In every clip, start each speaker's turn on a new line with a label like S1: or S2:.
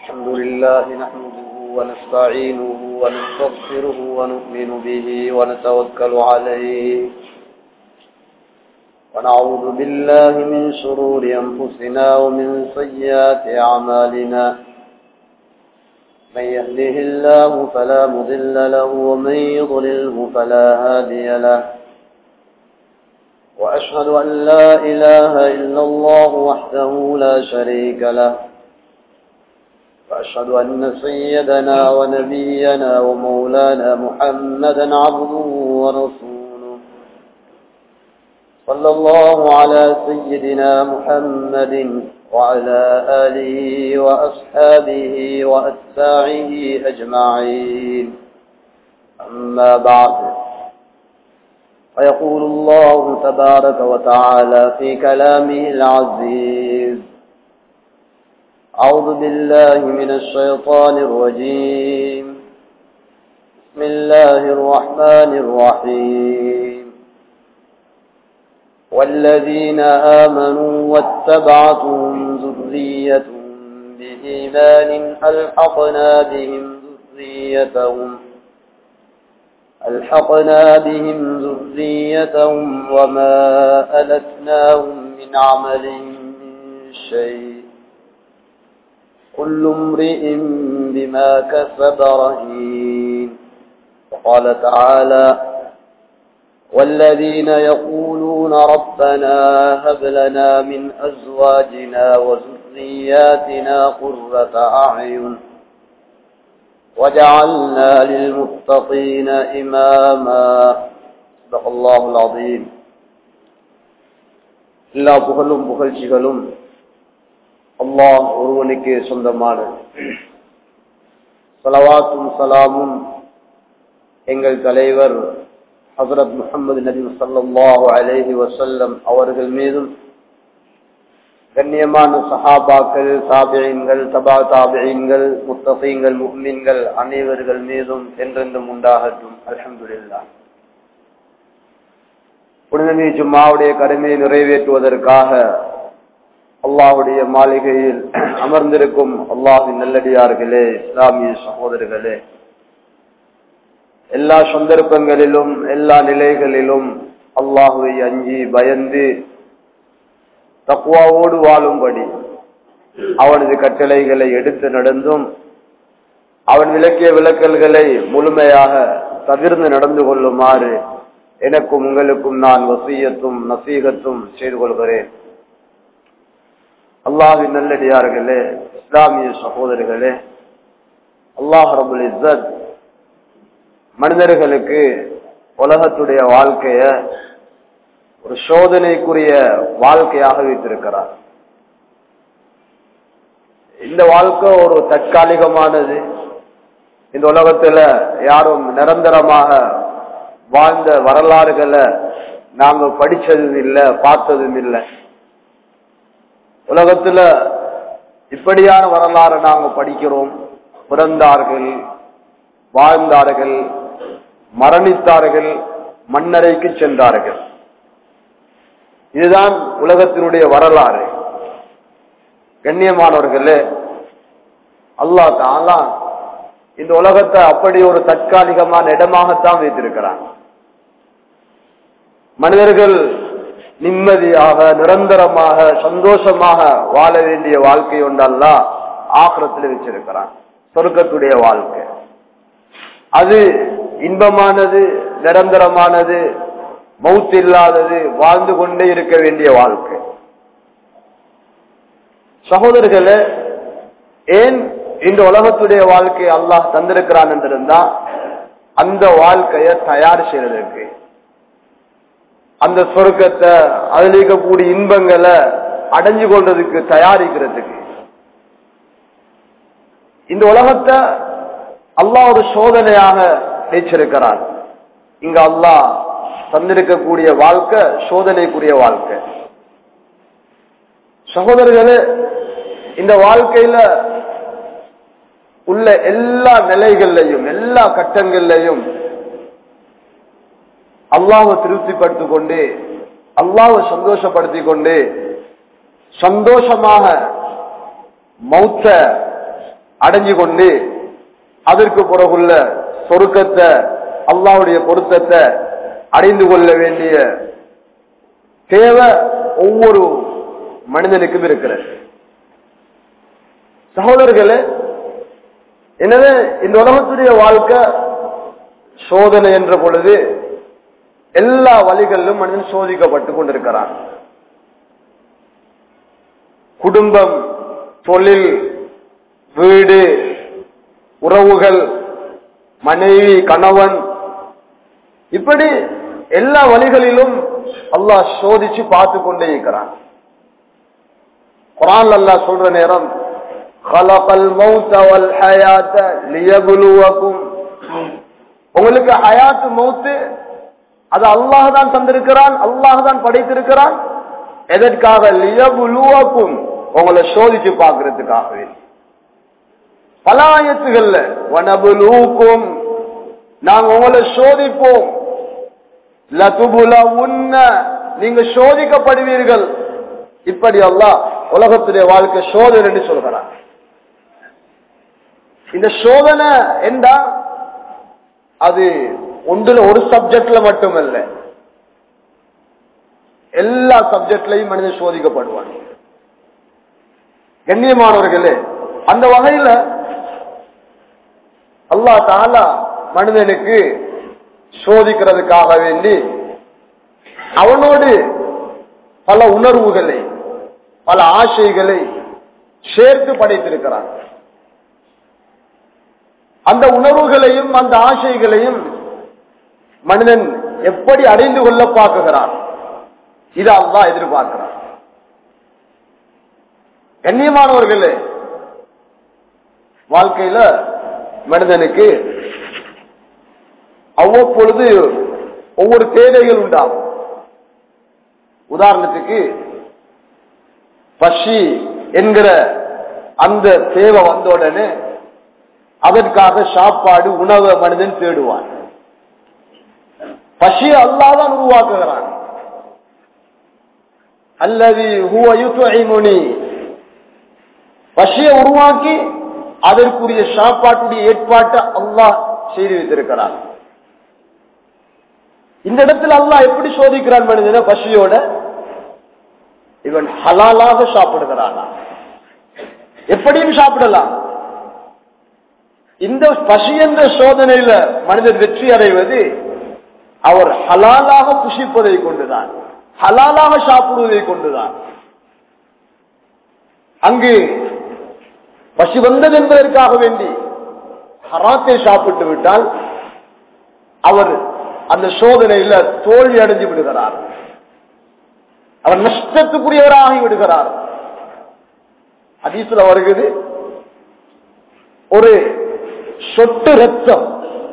S1: الحمد لله نحمده ونستعينه ونستغفره ونؤمن به ونتوكل عليه ونعوذ بالله من شرور أنفسنا ومن سيئات أعمالنا من يهده الله فلا مضل له ومن يضلله فلا هادي له وأشهد أن لا إله إلا الله وحده لا شريك له وأشهد أن سيدنا ونبينا ومولانا محمدا عبده ورسوله صلى الله على سيدنا محمد وعلى آله وأصحابه وأتباعه أجمعين أما بعد فيقول الله تبارك وتعالى في كلامه العزيز أعوذ بالله من الشيطان الرجيم بسم الله الرحمن الرحيم والذين آمنوا واتبعتهم ذريتهم بإيمان ألحقنا بهم ذريتهم ألحقنا بهم ذريتهم وما ألتناهم من عملهم من شيء كل امرئ بما كسب رهين وقال تعالى والذين يقولون ربنا هب لنا من أزواجنا وذرياتنا قرة أعين وجعلنا للمتقين إماما صدق الله العظيم எல்லா புகழும் புகழ்ச்சிகளும் அல்லாஹ் ஒருவனுக்கே சொந்தமானது சலவாத்தும் சலாமும் எங்கள் தலைவர் ஹசரத் முகமது நபி சல்லாஹு அலேஹி வசல்லம் அவர்கள் மீதும் கண்ணியமான சஹாபாக்கள் தாபியன்கள் தபா தாபியன்கள் முத்தகீங்கள் முஹ்மின்கள் அனைவர்கள் மீதும் என்றென்றும் உண்டாகட்டும் அலமதுல்லா புனிதமி ஜும்மாவுடைய கடமையை நிறைவேற்றுவதற்காக அல்லாஹுடைய மாளிகையில் அமர்ந்திருக்கும் அல்லாஹின் நல்லடியார்களே இஸ்லாமிய சகோதரர்களே எல்லா சந்தர்ப்பங்களிலும் எல்லா நிலைகளிலும் அல்லாஹுவை அஞ்சி பயந்து தக்குவாவோடு வாழும்படி அவனது கட்டளைகளை எடுத்து நடந்தும் அவன் விளக்கிய விளக்கல்களை முழுமையாக தவிர்ந்து நடந்து கொள்ளுமாறு எனக்கும் உங்களுக்கும் நான் வசியத்தும் நசீகத்தும் செய்து கொள்கிறேன் அல்லாஹின் நல்லடியார்களே இஸ்லாமிய சகோதரர்களே அல்லாஹ் ரபுல் இஸ்ஸத் மனிதர்களுக்கு உலகத்துடைய வாழ்க்கைய ஒரு சோதனைக்குரிய வாழ்க்கையாக வைத்திருக்கிறார் இந்த வாழ்க்கை ஒரு தற்காலிகமானது இந்த உலகத்துல யாரும் நிரந்தரமாக வாழ்ந்த வரலாறுகளை நாங்க படிச்சதும் இல்லை பார்த்ததும் இல்லை உலகத்துல இப்படியான வரலாறு நாங்க படிக்கிறோம் பிறந்தார்கள் வாழ்ந்தார்கள் மரணித்தார்கள் மன்னரைக்கு சென்றார்கள் இதுதான் உலகத்தினுடைய வரலாறு கண்ணியமானவர்களே அல்லா தாலா இந்த உலகத்தை அப்படி ஒரு தற்காலிகமான இடமாகத்தான் வைத்திருக்கிறான் மனிதர்கள் நிம்மதியாக நிரந்தரமாக சந்தோஷமாக வாழ வேண்டிய வாழ்க்கை ஒன்றல்லா ஆக்கிரத்தில் வச்சிருக்கிறான் சொர்க்கத்துடைய வாழ்க்கை அது இன்பமானது நிரந்தரமானது மவுத் இல்லாதது வாழ்ந்து கொண்டே இருக்க வேண்டிய வாழ்க்கை சகோதரர்களே ஏன் இந்த உலகத்துடைய வாழ்க்கை அல்லாஹ் தந்திருக்கிறான் என்றிருந்தா அந்த வாழ்க்கைய தயார் செய்யறதுக்கு அந்த சொர்க்கத்தை அதில் இருக்கக்கூடிய இன்பங்களை அடைஞ்சு கொள்றதுக்கு தயாரிக்கிறதுக்கு இந்த உலகத்தை அல்லாஹ் ஒரு சோதனையாக நினைச்சிருக்கிறான் இங்க அல்லாஹ் தந்திருக்கக்கூடிய வாழ்க்கை சோதனைக்குரிய வாழ்க்கை சகோதரர்களே இந்த வாழ்க்கையில உள்ள எல்லா நிலைகள்லையும் எல்லா கட்டங்கள்லையும் அல்லாவை திருப்திப்படுத்திக் கொண்டு அல்லாவை சந்தோஷப்படுத்திக் கொண்டு சந்தோஷமாக மௌத்த
S2: அடைஞ்சு கொண்டு அதற்கு பிறகுள்ள சொருக்கத்தை அல்லாவுடைய பொருத்தத்தை அடைந்து கொள்ள வேண்டிய தேவை ஒவ்வொரு மனிதனுக்கும் இருக்கிறது சகோதரர்களே எனவே இந்த உலகத்துடைய வாழ்க்கை சோதனை என்ற பொழுது எல்லா வழிகளிலும் மனிதன் சோதிக்கப்பட்டு கொண்டிருக்கிறான் குடும்பம் தொழில் வீடு உறவுகள் மனைவி கணவன் இப்படி எல்லா வழிகளிலும் அல்லாஹ் சோதிச்சு பார்த்து கொண்டே இருக்கிறான் குரான் அல்லாஹ் சொல்ற நேரம் கலகல் மௌத்தவல் ஹயாத்த லியபுலுவக்கும் உங்களுக்கு ஹயாத்து மௌத்து அது அல்லாஹ் தான் தந்திருக்கிறான் அல்லாஹ் தான் படைத்திருக்கிறான் எதற்காக லியபுலுவக்கும் உங்களை சோதிச்சு பார்க்கறதுக்காகவே பல ஆயத்துகள்ல வனபுலூக்கும் நாங்க உங்களை சோதிப்போம் லதுபுல உன்ன நீங்க சோதிக்கப்படுவீர்கள் இப்படி அல்லாஹ் உலகத்துடைய வாழ்க்கை சோதனை என்று சொல்கிறார் இந்த சோதனை என்றா அது ஒன்றுல ஒரு சப்ஜெக்ட்ல மட்டுமல்ல எல்லா சப்ஜெக்ட்லையும் மனிதன் சோதிக்கப்படுவான் கண்ணியமானவர்களே அந்த வகையில அல்லா தாலா மனிதனுக்கு சோதிக்கிறதுக்காக வேண்டி அவனோடு பல உணர்வுகளை பல ஆசைகளை சேர்த்து படைத்திருக்கிறான் அந்த உணர்வுகளையும் அந்த ஆசைகளையும் மனிதன் எப்படி அடைந்து கொள்ள பார்க்குகிறான் இதை அல்லா எதிர்பார்க்கிறான் கண்ணியமானவர்களே வாழ்க்கையில மனிதனுக்கு அவ்வப்பொழுது ஒவ்வொரு தேவைகள் உண்டாகும் உதாரணத்துக்கு பசி என்கிற அந்த தேவை வந்த உடனே அதற்காக சாப்பாடு உணவை மனிதன் தேடுவான் பசியை அல்லாதான் உருவாக்குகிறான் அல்லது முனி பசியை உருவாக்கி அதற்குரிய சாப்பாட்டுடைய ஏற்பாட்டை அல்லாஹ் செய்து வைத்திருக்கிறான் இந்த இடத்துல அல்லாஹ் எப்படி சோதிக்கிறான் மனிதன பசியோட இவன் ஹலாலாக சாப்பிடுகிறானா எப்படியும் சாப்பிடலாம் இந்த பசி என்ற சோதனையில மனிதன் வெற்றி அடைவது அவர் ஹலாலாக புஷிப்பதை கொண்டுதான் ஹலாலாக சாப்பிடுவதை கொண்டுதான் அங்கு பசி வந்தது என்பதற்காக வேண்டி ஹராத்தை சாப்பிட்டு விட்டால் அவர் அந்த சோதனையில தோல்வி அடைஞ்சு விடுகிறார் அவர் நஷ்டத்துக்குரியவராகி விடுகிறார் அதீசுல வருகிறது ஒரு சொட்டு ரத்தம்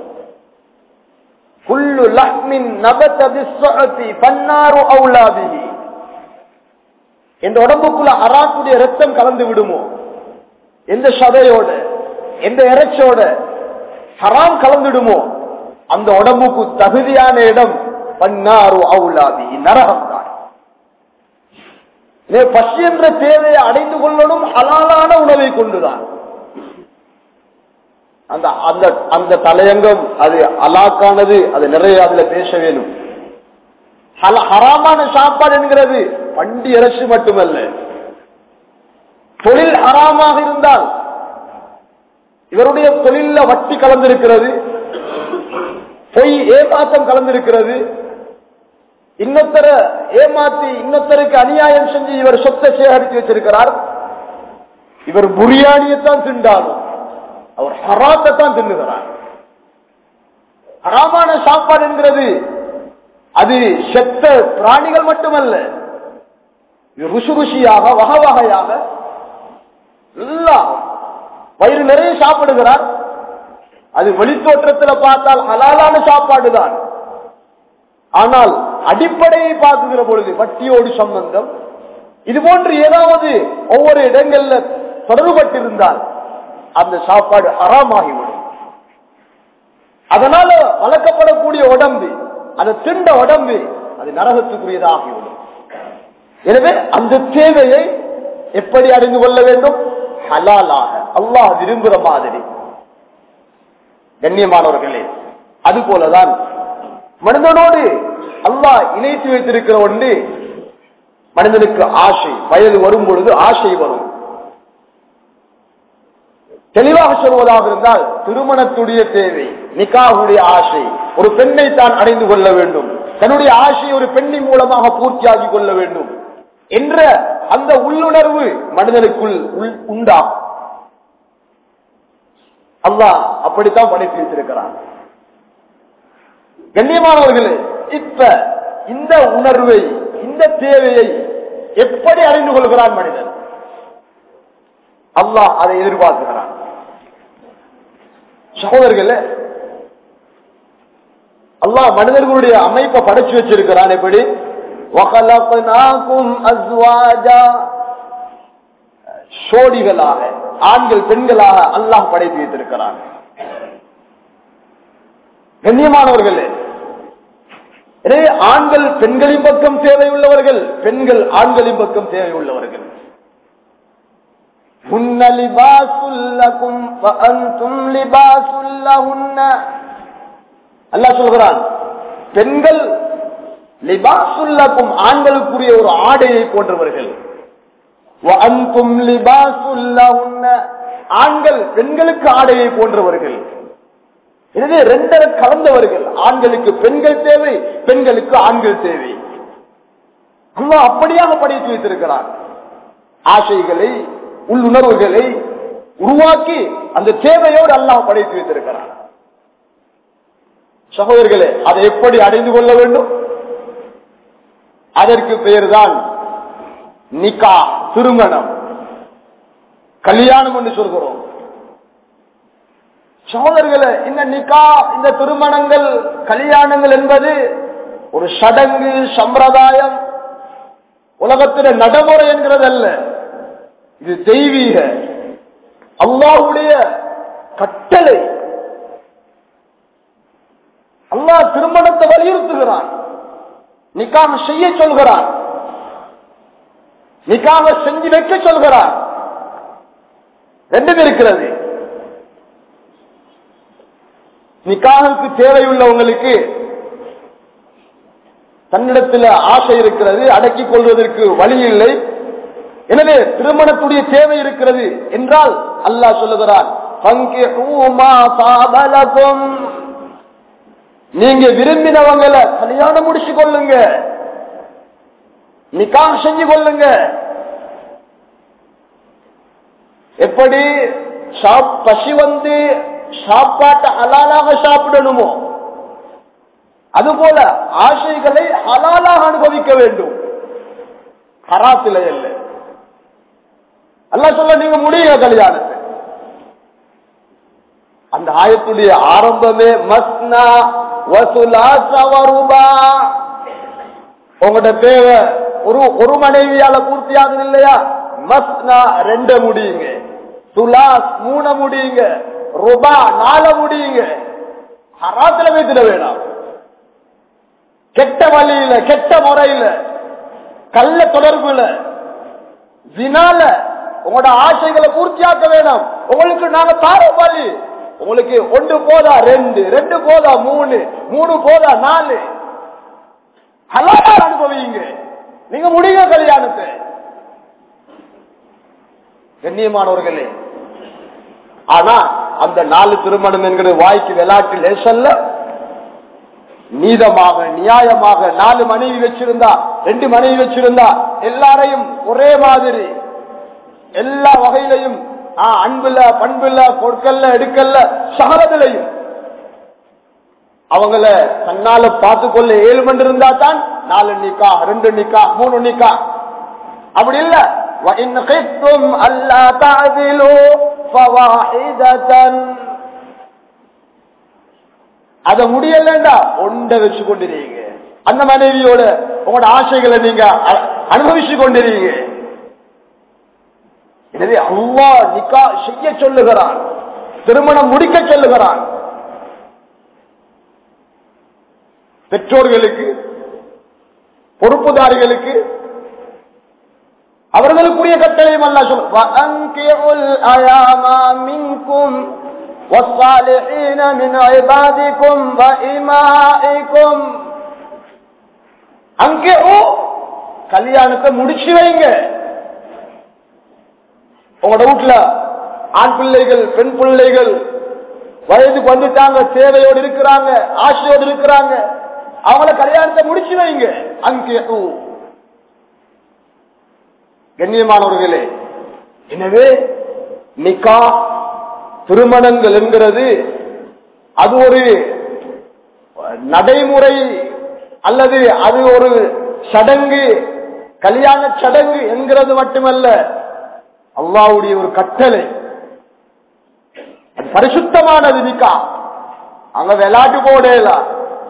S2: குள்ளு லஹ்மின் நபத பிஸ்ஸஅதி பன்னாரு அவுலாபிஹி இந்த உடம்புக்குள்ள அராக்குடைய ரத்தம் கலந்து விடுமோ எந்த சதையோட எந்த இறைச்சோட ஹராம் கலந்துடுமோ அந்த உடம்புக்கு தகுதியான இடம் பன்னாரு அவுலாபி நரகம் தான் பசி என்ற தேவையை அடைந்து கொள்ளணும் ஹலாலான உணவை கொண்டுதான் அந்த அந்த அந்த தலையங்கம் அது அலாக்கானது அது நிறைய அதுல பேச வேணும் ஹராமான சாப்பாடு என்கிறது பண்டி இறைச்சி மட்டுமல்ல தொழில் ஹராமாக இருந்தால் இவருடைய தொழில வட்டி கலந்திருக்கிறது பொய் ஏமாற்றம் கலந்திருக்கிறது இன்னொத்தர ஏமாத்தி இன்னொத்தருக்கு அநியாயம் செஞ்சு இவர் சொத்தை சேகரித்து வச்சிருக்கிறார் இவர் புரியாணியத்தான் திண்டாலும் அவர் ஹராத்தை தான் தின்னுகிறார் ஹராமான சாப்பாடு என்கிறது அது செத்த பிராணிகள் மட்டுமல்ல இது ருசி ருசியாக வகை வகையாக எல்லாம் வயிறு நிறைய சாப்பிடுகிறார் அது வெளித்தோற்றத்தில் பார்த்தால் ஹலாலான சாப்பாடு தான் ஆனால் அடிப்படையை பார்க்குகிற பொழுது வட்டியோடு சம்பந்தம் இது போன்று ஏதாவது ஒவ்வொரு இடங்கள்ல தொடர்பட்டிருந்தால் அந்த சாப்பாடு அறாமாகிவிடும் அதனால வளர்க்கப்படக்கூடிய உடம்பு அந்த திண்ட உடம்பு அது நரகத்துக்குரியதாகிவிடும் எனவே அந்த தேவையை எப்படி அறிந்து கொள்ள வேண்டும் ஹலாலாக அல்லாஹ் விரும்புற மாதிரி கண்ணியமானவர்களே அது போலதான் மனிதனோடு அல்லாஹ் இணைத்து வைத்திருக்கிற ஒன்று மனிதனுக்கு ஆசை வயது வரும் பொழுது ஆசை வரும் தெளிவாக சொல்வதாக இருந்தால் திருமணத்துடைய தேவை நிக்காவுடைய ஆசை ஒரு பெண்ணை தான் அடைந்து கொள்ள வேண்டும் தன்னுடைய ஆசை ஒரு பெண்ணின் மூலமாக பூர்த்தியாகி கொள்ள வேண்டும் என்ற அந்த உள்ளுணர்வு மனிதனுக்குள் உள்- உண்டாகும் அல்லாஹ் அப்படித்தான் படைத்து வைத்திருக்கிறான் கண்ணியமானவர்களே இப்ப இந்த உணர்வை இந்த தேவையை எப்படி அறிந்து கொள்கிறான் மனிதன் அல்லாஹ் அதை எதிர்பார்க்கிறான் சகோதரர்களே அல்லாஹ் மனிதர்களுடைய அமைப்பை படைச்சு வச்சிருக்கிறான் எப்படி وَخَلَقْنَاكُمْ أَزْوَاجًا சோடிகளாக ஆண்கள் பெண்களாக அல்லாஹ் படைத்து வைத்திருக்கிறான் கண்ணியமானவர்களே எனவே ஆண்கள் பெண்களின் பக்கம் தேவையுள்ளவர்கள் பெண்கள் ஆண்களின் பக்கம் தேவையுள்ளவர்கள் هن لباس لكم وأنتم لباس لهن அல்லாஹ் சொல்கிறான் பெண்கள் லிபாசுல்லக்கும் ஆண்களுக்குரிய ஒரு ஆடையை போன்றவர்கள் وأنتم لباس لهن ஆண்கள் பெண்களுக்கு ஆடையை போன்றவர்கள் எனவே ரெண்டரை கலந்தவர்கள் ஆண்களுக்கு பெண்கள் தேவை பெண்களுக்கு ஆண்கள் தேவை அல்லாஹ் அப்படியாக படைத்து வைத்திருக்கிறார் ஆசைகளை உள்ளுணர்வுகளை உருவாக்கி அந்த தேவையோடு அல்லாஹ் படைத்து வைத்திருக்கிறார் சகோதரர்களே அதை எப்படி அடைந்து கொள்ள வேண்டும் அதற்கு பெயர்தான் நிக்கா திருமணம் கல்யாணம் என்று சொல்கிறோம் சகோதரர்களே இந்த நிக்கா இந்த திருமணங்கள் கல்யாணங்கள் என்பது ஒரு சடங்கு சம்பிரதாயம் உலகத்தில நடைமுறை என்கிறதல்ல இது தெய்வீக அல்லாஹ்வுடைய கட்டளை அல்லாஹ் திருமணத்தை வலியுறுத்துகிறான் நிக்காக செய்ய சொல்கிறான் நிக்காக செஞ்சு வைக்க சொல்கிறான் ரெண்டும் இருக்கிறது நிக்காகுக்கு தேவையுள்ளவங்களுக்கு தன்னிடத்தில் ஆசை இருக்கிறது அடக்கிக் கொள்வதற்கு வழி இல்லை எனவே திருமணத்துடைய தேவை இருக்கிறது என்றால் அல்லாஹ் சொல்லுகிறான் "ஃபங்கிஹூ மா தாப லகும்." நீங்க விரும்பினவங்களை கல்யாணம் முடிச்சு கொள்ளுங்க நிக்காக செஞ்சு கொள்ளுங்க எப்படி சாப்- பசி வந்து சாப்பாட்டை ஹலாலாக சாப்பிடணுமோ அதுபோல ஆசைகளை ஹலாலாக அனுபவிக்க வேண்டும் ஹராத்தில இல்லை அல்லாஹ் சொல்ல நீங்க முடியுங்க கல்யாணத்தை அந்த ஆயத்துடைய ஆரம்பமே மஸ்னா வசுலாச வருபா உங்களோட தேவை ஒரு ஒரு மனைவியால பூர்த்தி ஆகுது இல்லையா மஸ்னா ரெண்ட முடியுங்க துலாஸ் மூண முடியுங்க ருபா நால முடியுங்க ஹராத்துல வைத்திட வேணாம் கெட்ட வழியில கெட்ட முறையில கள்ள தொடர்புல வினால உங்களோட ஆசைகளை பூர்த்தியாக்க வேணாம் உங்களுக்கு நாங்க தாரோம் வழி உங்களுக்கு ஒன்று போதா ரெண்டு ரெண்டு போதா மூணு மூணு போதா நாலு ஹலாலா அனுபவிங்க நீங்க முடியுங்க கல்யாணத்தை கண்ணியமானவர்களே ஆனா அந்த நாலு திருமணம் என்கிற வாய்க்கு விளையாட்டு லேசல்ல நீதமாக நியாயமாக நாலு மனைவி வச்சிருந்தா ரெண்டு மனைவி வச்சிருந்தா எல்லாரையும் ஒரே மாதிரி எல்லா வகையிலையும் ஆ, அன்புல பண்புல கொடுக்கல்ல எடுக்கல்ல சகலத்திலையும் அவங்கள தன்னால பார்த்து கொள்ள ஏழு மணி இருந்தா தான் நாலு நிக்கா ரெண்டு நிக்கா மூணு நிக்கா அப்படி இல்ல وَإِنْ خِفْتُمْ أَلَّا تَعْدِلُوا فَوَاحِدَةً அத முடியலண்டா ஒண்ட வச்சு கொண்டிருக்கீங்க அந்த மனைவியோட உங்களோட ஆசைகளை நீங்க அ- அனுபவிச்சு கொண்டிருக்கீங்க எனவே அவ்வா நிக்கா செய்ய சொல்லுகிறான் திருமணம் முடிக்க சொல்லுகிறான் பெற்றோர்களுக்கு பொறுப்புதாரிகளுக்கு அவர்களுக்குரிய கட்டளையும் அல்ல சொல்லும் والصالحين من عبادكم وإمائكم அங்கே கல்யாணத்தை முடிச்சு வைங்க உங்களோட வீட்டுல ஆண் பிள்ளைகள் பெண் பிள்ளைகள் வயதுக்கு வந்துட்டாங்க தேவையோடு இருக்கிறாங்க ஆசையோடு இருக்கிறாங்க அவங்கள கல்யாணத்தை முடிச்சு வைங்க அங்கே கண்ணியமானவர்களே எனவே நிக்கா திருமணங்கள் என்கிறது அது ஒரு நடைமுறை அல்லது அது ஒரு சடங்கு கல்யாண சடங்கு என்கிறது மட்டுமல்ல அல்லாவுடைய ஒரு கட்டளை அது பரிசுத்தமானது நிக்கா அங்க விளையாட்டு போடலாம்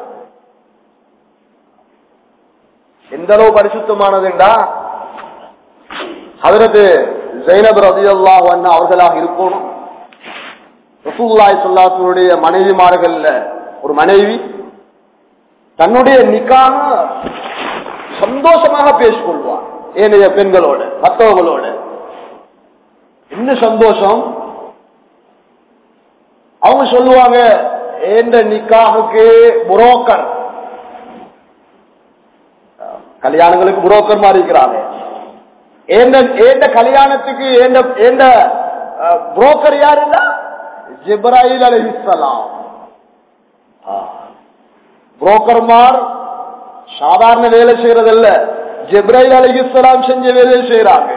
S2: எந்த அளவு பரிசுத்தமானதுண்டா அதற்கு ஜெயினப் ரதி அல்லாஹ் அவர்களாக இருக்கணும் ரசூல்லாய் சொல்லாத்தனுடைய மனைவிமார்கள்ல ஒரு மனைவி தன்னுடைய நிக்காக சந்தோஷமாக பேசிக்கொள்வார் ஏனைய பெண்களோட மற்றவர்களோட என்ன சந்தோஷம் அவங்க சொல்லுவாங்க ஏந்த நிக்காவுக்கு புரோக்கர் கல்யாணங்களுக்கு புரோக்கர் மாதிரி இருக்கிறாங்க ஏந்த கல்யாணத்துக்கு ஏந்த புரோக்கர் யாருன்னா ஜிப்ராயில் அலிஹிஸ்லாம் புரோக்கர்மார் சாதாரண வேலை செய்யறதல்ல ஜிப்ராயில் அலிஹிஸ்லாம் செஞ்ச வேலையை செய்யறாங்க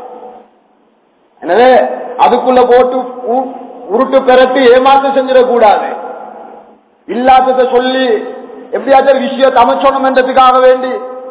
S2: எனவே அதுக்குள்ள போட்டு உருட்டு பெரட்டி ஏமாத்து செஞ்சிடக்கூடாது இல்லாததை சொல்லி எப்படியாச்சும் விஷயத்தை அமைச்சோணும் என்றதுக்காக வேண்டி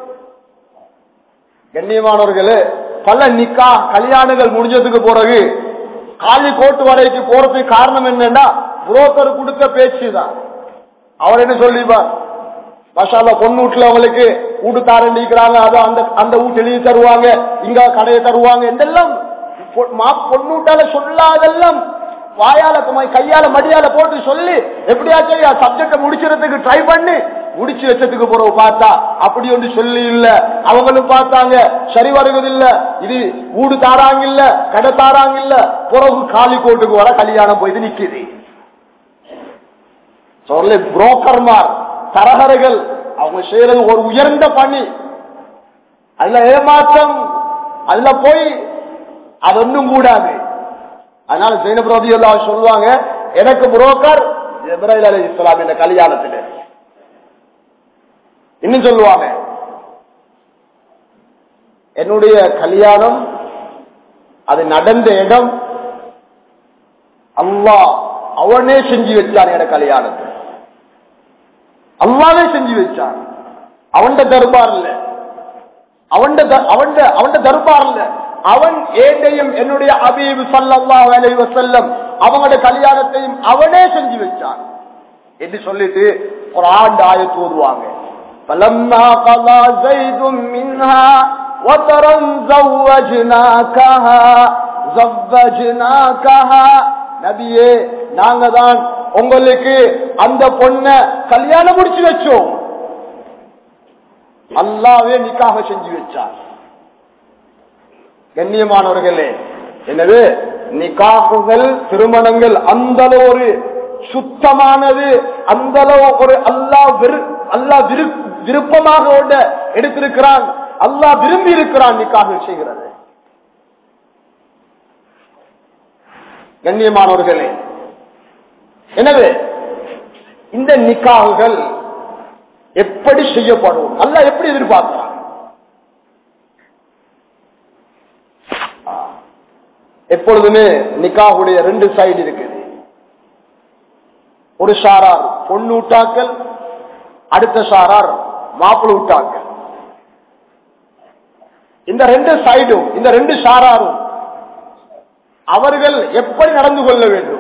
S2: கண்ணியமானவர்களே பல நிக்கா கல்யாணங்கள் முடிஞ்சதுக்கு பிறகு காலி கோட்டு வரைக்கு போறதுக்கு காரணம் என்னன்னா புரோக்கர் கொடுத்த பேச்சு தான் அவர் என்ன சொல்லிப்பார் மசாலா பொண்ணு வீட்டுல அவங்களுக்கு வீட்டு தாரண்டிக்கிறாங்க அது அந்த அந்த வீட்டு எழுதி தருவாங்க இங்க கடையை தருவாங்க இதெல்லாம் பொண்ணூட்டால சொல்லாதெல்லாம் வாயால கையால மடியால போட்டு சொல்லி எப்படியாச்சும் சப்ஜெக்ட முடிச்சுறதுக்கு ட்ரை பண்ணி முடிச்சு வச்சதுக்கு பிறகு பார்த்தா அப்படி ஒன்று சொல்லி இல்ல அவங்களும் பார்த்தாங்க சரி வருவது இல்ல இது ஊடு தாராங்க இல்ல கடை தாராங்க இல்ல பிறகு காலி கோட்டுக்கு வர கல்யாணம் போயிட்டு நிக்குது சொல்ல புரோக்கர்மார் தரகர்கள் அவங்க செய்யறது ஒரு உயர்ந்த பணி அதுல ஏமாற்றம் அதுல போய் அது ஒன்றும் கூடாது அதனால ஜெயினபிரோதி எல்லாம் சொல்லுவாங்க எனக்கு புரோக்கர் இப்ராஹிம் அலி இஸ்லாம் இந்த கல்யாணத்துல இன்னும் சொல்லுவாங்க என்னுடைய கல்யாணம் அது நடந்த இடம் அல்லா அவனே செஞ்சு வச்சான் என கல்யாணத்தை அல்லாவே செஞ்சு வச்சான் அவன் தர்பார் இல்ல அவன் அவன் தர்பார் இல்ல அவன் ஏதையும் என்னுடைய அபீபு சல்லா அலை வசல்லம் அவங்களோட கல்யாணத்தையும் அவனே செஞ்சு வச்சான் என்று சொல்லிட்டு ஒரு ஆண்டு ஆயத்து ஓதுவாங்க فلما قضى زيد منها وطرا زوجناكها زوجناكها நபியே நாங்க தான் உங்களுக்கு அந்த பொண்ண கல்யாணம் முடிச்சு வச்சோம் அல்லாவே நிக்காக செஞ்சு வச்சார் கண்ணியமானவர்களே எனவே நிக்காகுகள் திருமணங்கள் அந்த ஒரு சுத்தமானது அந்த ஒரு அல்லா அல்லா விருப்பமாக எடுத்திருக்கிறான் அல்லா விரும்பி இருக்கிறான் நிக்காக செய்கிறது கண்ணியமானவர்களே எனவே இந்த நிக்காகுகள் எப்படி செய்யப்படும் அல்ல எப்படி எதிர்பார்க்கிறான் எப்பொழுதுமே நிக்காவுடைய ரெண்டு சைடு இருக்குது ஒரு சாரார் பொண்ணூட்டாக்கள் அடுத்த சாரார் மாப்பிள்ள ஊட்டாக்கள் இந்த ரெண்டு சைடும் இந்த ரெண்டு சாராரும் அவர்கள் எப்படி நடந்து கொள்ள வேண்டும்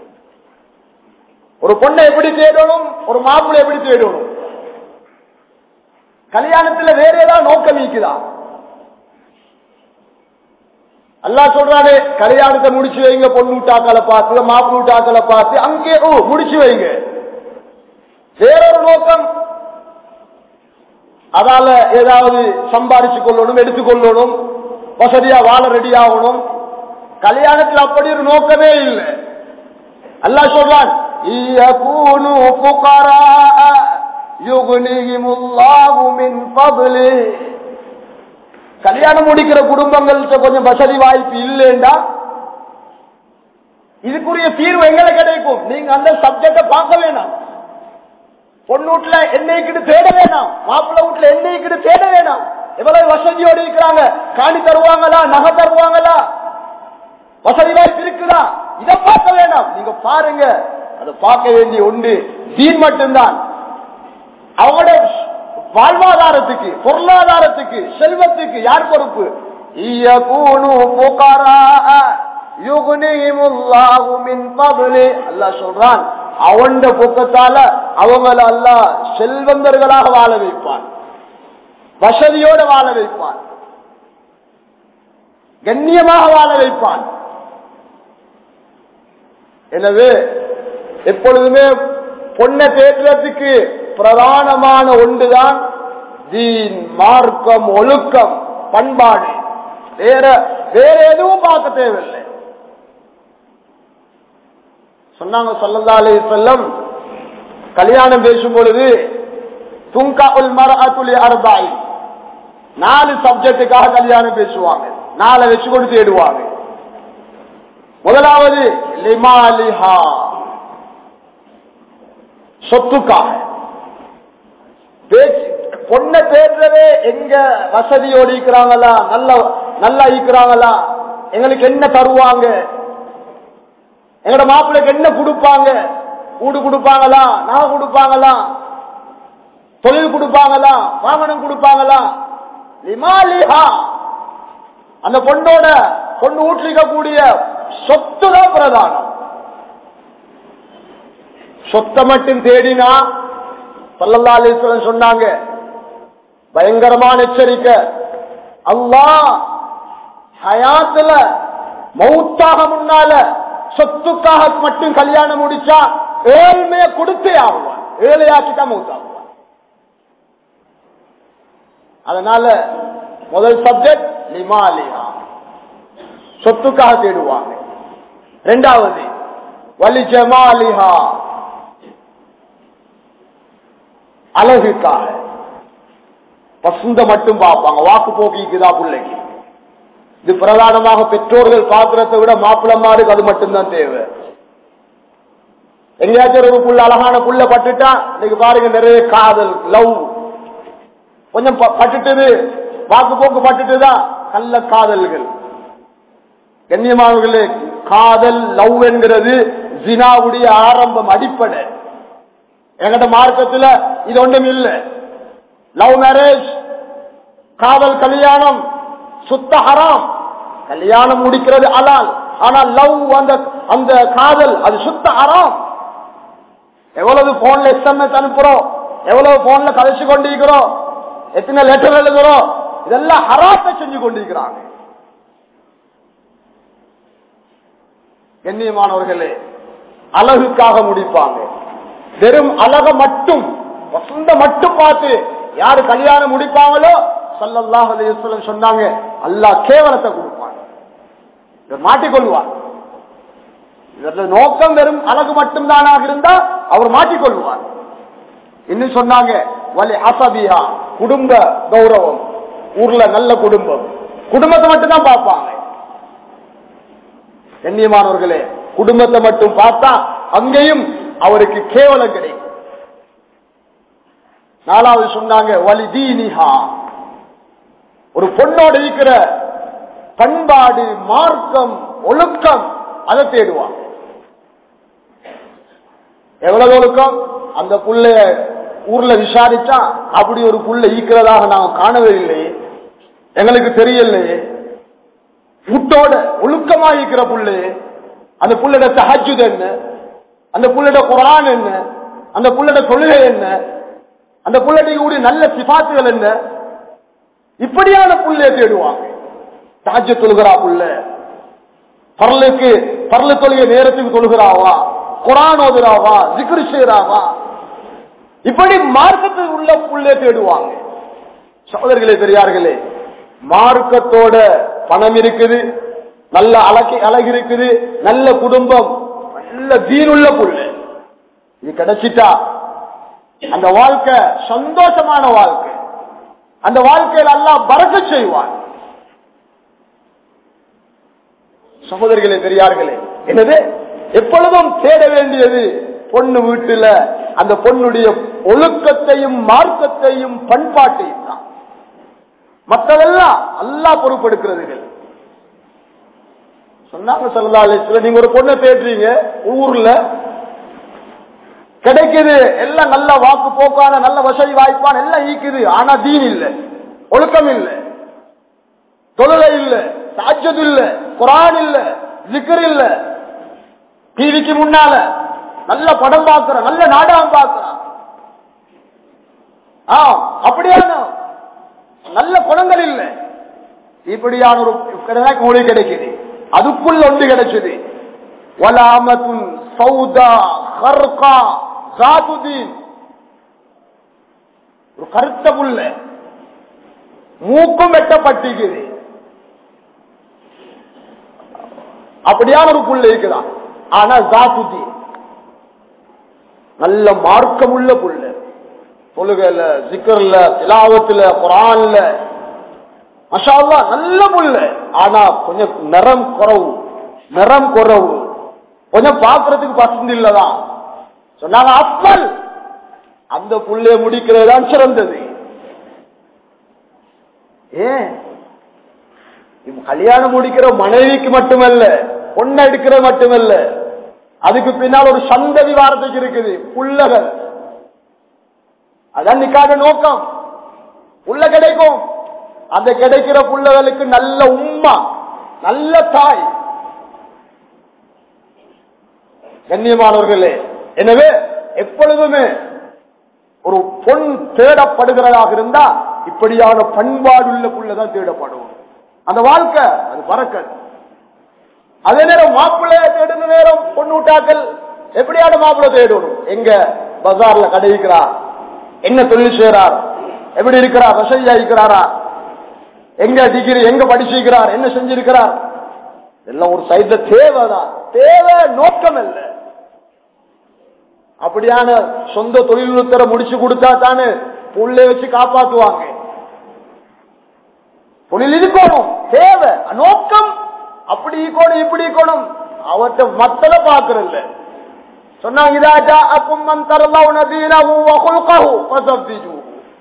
S2: ஒரு பொண்ணை எப்படி தேடணும் ஒரு மாப்பிள்ளை எப்படி தேடணும் கல்யாணத்துல வேற ஏதாவது நோக்கம் நீக்குதா அல்லா சொல்றாரு கல்யாணத்தை முடிச்சு வைங்க பொண்ணு விட்டாக்களை பார்த்து மாப்பிள்ளை விட்டாக்களை பார்த்து அங்கே ஓ முடிச்சு வைங்க வேறொரு நோக்கம் அதால ஏதாவது சம்பாதிச்சு கொள்ளணும் எடுத்துக்கொள்ளணும் வசதியா வாழ ரெடி ஆகணும் கல்யாணத்தில் அப்படி ஒரு நோக்கமே இல்லை அல்லாஹ் சொல்றான் இயகூனு புகரா யுக்னிஹிமுல்லாஹு மின் ஃபضله கல்யாணம் முடிக்கிற குடும்பங்கள்ட்ட கொஞ்சம் வசதி வாய்ப்பு இல்லைண்டா இதுக்குரிய தீர்வு எங்களை கிடைக்கும் நீங்க அந்த சப்ஜெக்ட பார்க்க வேணாம் பொண்ணு வீட்டுல என்னைக்கிட்டு தேட வேணாம் மாப்பிள்ளை வீட்டுல என்னைக்கிட்டு தேட வேணாம் எவ்வளவு வசதியோடு இருக்கிறாங்க காணி தருவாங்களா நகை தருவாங்களா வசதி வாய்ப்பு இருக்குதா இதை பார்க்க வேணாம் நீங்க பாருங்க அதை பார்க்க வேண்டிய ஒன்று தீன் மட்டும்தான் அவங்களோட வாழ்வாதாரத்துக்கு பொருளாதாரத்துக்கு செல்வத்துக்கு யார் பொறுப்பு இயகூனு புகராஅ யுக்னிஹிமுல்லாஹு மின் ஃபضله அல்லாஹ் சொல்றான் அவண்ட பொக்கத்தால அவங்கள அல்லாஹ் செல்வந்தர்களாக வாழ வைப்பான் வசதியோட வாழ வைப்பான் கண்ணியமாக வாழ வைப்பான் எனவே எப்பொழுதுமே பொண்ணை தேடுறதுக்கு பிரதானமான ஒன்றுதான் தீன் மார்க்கம் ஒழுக்கம் பண்பாடு வேற வேற எதுவும் பார்க்க தேவையில்லை சொன்னாங்க சொல்லல்லா அலி செல்லம் கல்யாணம் பேசும் பொழுது துங்கா உல் மரத்துலி அர்பாய் நாலு சப்ஜெக்டுக்காக கல்யாணம் பேசுவாங்க நாளை வச்சு கொண்டு தேடுவாங்க முதலாவது லிமாலிஹா சொத்துக்காக பேச்சு பொண்ணை தேடுறதே எங்க வசதியோடு இருக்கிறாங்களா நல்ல நல்லா இருக்கிறாங்களா எங்களுக்கு என்ன தருவாங்க எங்களோட மாப்பிள்ளைக்கு என்ன கொடுப்பாங்க கூடு கொடுப்பாங்களா நகை கொடுப்பாங்களா தொழில் கொடுப்பாங்களா வாகனம் கொடுப்பாங்களா லிமாலிஹா அந்த பொண்ணோட பொண்ணு ஊற்றிக்கக்கூடிய சொத்து தான் பிரதானம் சொத்தை மட்டும் தேடினா சல்லல்லா அலிஸ்வரன் சொன்னாங்க பயங்கரமான எச்சரிக்கை அல்லாஹ் ஹயாத்துல மௌத்தாக முன்னால சொத்துக்காக மட்டும் கல்யாணம் முடிச்சா ஏழ்மைய கொடுத்தே ஆகுவான் ஏழையாக்கிதான் மௌத்தாகுவான் அதனால முதல் சப்ஜெக்ட் லிமாலியா சொத்துக்காக தேடுவாங்க ரெண்டாவது வலி ஜமாலிஹா அழகுக்காக பசுந்த மட்டும் பார்ப்பாங்க வாக்கு போக்கிக்குதா பிள்ளைக்கு இது பிரதானமாக பெற்றோர்கள் பாக்குறதை விட மாப்பிளமாருக்கு அது மட்டும்தான் தேவை எங்கேயாச்சும் ஒரு புள்ள அழகான புள்ள பட்டுட்டா இன்னைக்கு பாருங்க நிறைய காதல் லவ் கொஞ்சம் ப- பட்டுட்டுது வாக்கு போக்கு பட்டுட்டுதான் கள்ள காதல்கள் கண்ணியமானவர்களே காதல் லவ் என்கிறது ஜினாவுடைய ஆரம்பம் அடிப்படை எங்கட மார்க்கத்துல இது ஒன்றும் இல்லை லவ் மேரேஜ் காதல் கல்யாணம் சுத்த ஹராம் கல்யாணம் முடிக்கிறது அலால் ஆனா லவ் அந்த அந்த காதல் அது சுத்த ஹராம் எவ்வளவு போன்ல எஸ்எம்எஸ் அனுப்புறோம் எவ்வளவு போன்ல கதைச்சு கொண்டிருக்கிறோம் எத்தனை லெட்டர் எழுதுறோம் இதெல்லாம் ஹராத்தை செஞ்சு கொண்டிருக்கிறாங்க கண்ணியமானவர்களே அழகுக்காக முடிப்பாங்க வெறும் அழக மட்டும் வசந்த மட்டும் பார்த்து யாரு கல்யாணம் முடிப்பாங்களோ சல்லல்லாஹு அலைஹி வஸல்லம் சொன்னாங்க அல்லாஹ் கேவலத்தை கொடுப்பான் இவர் மாட்டிக்கொள்வார் இதற்கு நோக்கம் வெறும் அழகு மட்டும்தானாக இருந்தா அவர் மாட்டிக்கொள்வார் இன்னும் சொன்னாங்க வலி அசபியா குடும்ப கௌரவம் ஊர்ல நல்ல குடும்பம் குடும்பத்தை மட்டும்தான் பார்ப்பாங்க கண்ணியமானவர்களே குடும்பத்தை மட்டும் பார்த்தா அங்கேயும் அவருக்கு கேவலம் கிடைக்கும் நாலாவது சொன்னாங்க வலி தீனிஹா ஒரு பொண்ணோட இருக்கிற பண்பாடு மார்க்கம் ஒழுக்கம் அதை தேடுவாங்க எவ்வளவு ஒழுக்கம் அந்த புள்ளைய ஊர்ல விசாரிச்சா அப்படி ஒரு புள்ள ஈக்கிறதாக நாங்க காணவே இல்லையே எங்களுக்கு தெரியலையே வீட்டோட ஒழுக்கமா இருக்கிற புள்ளு அந்த புள்ளட தஹஜுத் என்ன அந்த புள்ளட குரான் என்ன அந்த புள்ளட தொழுகை என்ன அந்த புள்ளடைய கூடிய நல்ல சிபாத்துகள் என்ன இப்படியான புள்ளைய தேடுவாங்க தாஜ தொழுகிறா புள்ள பரலுக்கு பரல தொழுகை நேரத்துக்கு தொழுகிறாவா குரான் ஓதுறாவா ஜிக்ரு செய்யறாவா இப்படி மார்க்கத்தில் உள்ள புள்ளே தேடுவாங்க சகோதரர்களே பெரியார்களே மார்க்கத்தோட பணம் இருக்குது நல்ல அழகு அழகு இருக்குது நல்ல குடும்பம் நல்ல தீனுள்ள புள்ள இது கிடைச்சிட்டா அந்த வாழ்க்கை சந்தோஷமான வாழ்க்கை அந்த வாழ்க்கையில் எல்லாம் பறக்க செய்வான் சகோதரிகளே பெரியார்களே என்னது எப்பொழுதும் தேட வேண்டியது பொண்ணு வீட்டுல அந்த பொண்ணுடைய ஒழுக்கத்தையும் மார்க்கத்தையும் பண்பாட்டையும் தான் மற்றதெல்லாம் அல்லா பொறுப்பெடுக்கிறதுகள் சொன்னாங்க சொல்லா நீங்க ஒரு பொண்ணை தேடுறீங்க ஊர்ல கிடைக்குது எல்லாம் நல்ல வாக்கு போக்கான நல்ல வசதி வாய்ப்பான எல்லாம் ஈக்குது ஆனா தீன் இல்ல ஒழுக்கம் இல்ல தொழுகை இல்ல சாட்சது இல்ல குரான் இல்ல ஜிக்கர் இல்ல டிவிக்கு முன்னால நல்ல படம் பார்க்கிற நல்ல நாடகம் பார்க்கிறான் ஆ அப்படியான நல்ல குணங்கள் இல்ல இப்படியான ஒரு மொழி கிடைக்குது அதுக்குள்ள ஒன்று கிடைச்சது வலாமத்துன் சௌதா ஹர்கா ஜாதுதீன் ஒரு கருத்த புள்ள மூக்கும் வெட்டப்பட்டிருக்குது அப்படியான ஒரு புள்ள இருக்குதான் ஆனா ஜாதுதீன் நல்ல மார்க்கமுள்ள புள்ள தொழுகையில சிக்கர்ல திலாவத்துல குரான்ல மஷால்லா நல்ல புள்ள ஆனா கொஞ்சம் நிறம் குறவு நிறம் குறவு கொஞ்சம் பாக்குறதுக்கு பசந்து இல்லதான் சொன்னாங்க அப்பல் அந்த புள்ளைய முடிக்கிறது தான் சிறந்தது ஏன் கல்யாணம் முடிக்கிற மனைவிக்கு மட்டுமல்ல பொண்ணை எடுக்கிற மட்டுமல்ல அதுக்கு பின்னால் ஒரு சந்ததி வார்த்தைக்கு இருக்குது புள்ளகள் அதான் நிக்காத நோக்கம் புள்ள கிடைக்கும் அந்த கிடைக்கிற புள்ளகளுக்கு நல்ல உம்மா நல்ல தாய் கண்ணியமானவர்களே எனவே எப்பொழுதுமே ஒரு பொன் தேடப்படுகிறதாக இருந்தா இப்படியான பண்பாடுள்ள புள்ளதான் தேடப்படும் அந்த வாழ்க்கை அது பறக்க அதே நேரம் மாப்பிள்ளைய தேடுன நேரம் பொண்ணூட்டாக்கள் எப்படியான மாப்பிள்ளை தேடணும் எங்க பஜார்ல கடைக்கிறார் என்ன தொழில் செய்யறார் எப்படி இருக்கிறார் வசதியா இருக்கிறாரா எங்க டிகிரி எங்க படிச்சிருக்கிறார் என்ன செஞ்சிருக்கிறார் எல்லாம் ஒரு சைட்ல தேவைதான் தேவை நோக்கம் இல்லை அப்படியான சொந்த தொழில்நுட்பரை முடிச்சு கொடுத்தா தானே புள்ளை வச்சு காப்பாத்துவாங்க தொழில் இருக்கணும் தேவை நோக்கம் அப்படி இருக்கணும் இப்படி இருக்கணும் அவர்கிட்ட மத்தல பாக்குறல்ல சொன்னாங்க இதாச்சா அப்பும் மன் தரலாவு நதீனஹு வகுல்கஹு ஃபஸஃபிஜு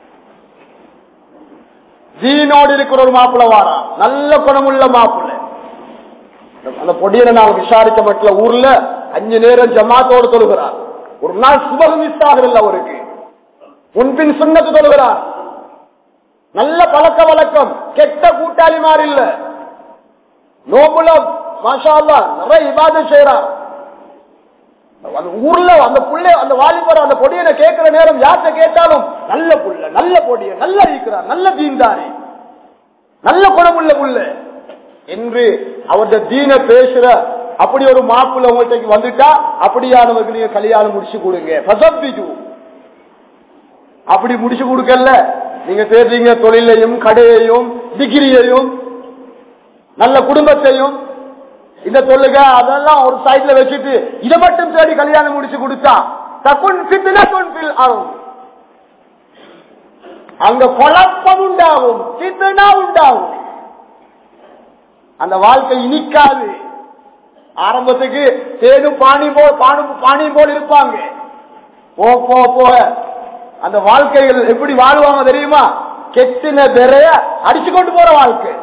S2: தீனோடு இருக்கிற ஒரு மாப்பிள்ள வாரா நல்ல குணமுள்ள மாப்பிள்ள அந்த பொடியில நான் விசாரிச்ச மட்டும் ஊர்ல அஞ்சு நேரம் ஜமாத்தோடு தொழுகிறார் ஒரு நாள் சுபகம் மிஸ் ஆகுதில்ல அவருக்கு முன்பின் சுண்ணத்து தொழுகிறார் நல்ல பழக்க வழக்கம் கெட்ட கூட்டாளி மாதிரி இல்ல நோபுல மாஷா நிறைய இபாதம் செய்யறார் அந்த ஊர்ல அந்த புள்ளை அந்த வாலிபர் அந்த பொடியனை கேட்கிற நேரம் யார்கிட்ட கேட்டாலும் நல்ல புள்ள நல்ல பொடிய நல்ல இருக்கிறார் நல்ல தீன்தாரி நல்ல குணமுள்ள புள்ள என்று அவருடைய தீன பேசுற அப்படி ஒரு மாப்பிள்ள உங்கள்கிட்ட வந்துட்டா அப்படியானவர்கள் நீங்க கல்யாணம் முடிச்சு கொடுங்க பசப்பிஜு அப்படி முடிச்சு கொடுக்கல நீங்க தேடுறீங்க தொழிலையும் கடையையும் டிகிரியையும் நல்ல குடும்பத்தையும் இந்த தொல்லுக அதெல்லாம் ஒரு சைட்ல வச்சுட்டு இதை மட்டும் தேடி கல்யாணம் முடிச்சு கொடுத்தா தக்குன் சித்தினா தொன்பில் ஆகும் அங்க குழப்பம் உண்டாகும் சித்தனா உண்டாகும் அந்த வாழ்க்கை இனிக்காது ஆரம்பத்துக்கு தேனும் பானி போல் பானும் பானியும் போல் இருப்பாங்க போ போ போக அந்த வாழ்க்கைகள் எப்படி வாழ்வாங்க தெரியுமா கெட்டின பெறைய அடிச்சு கொண்டு போற வாழ்க்கை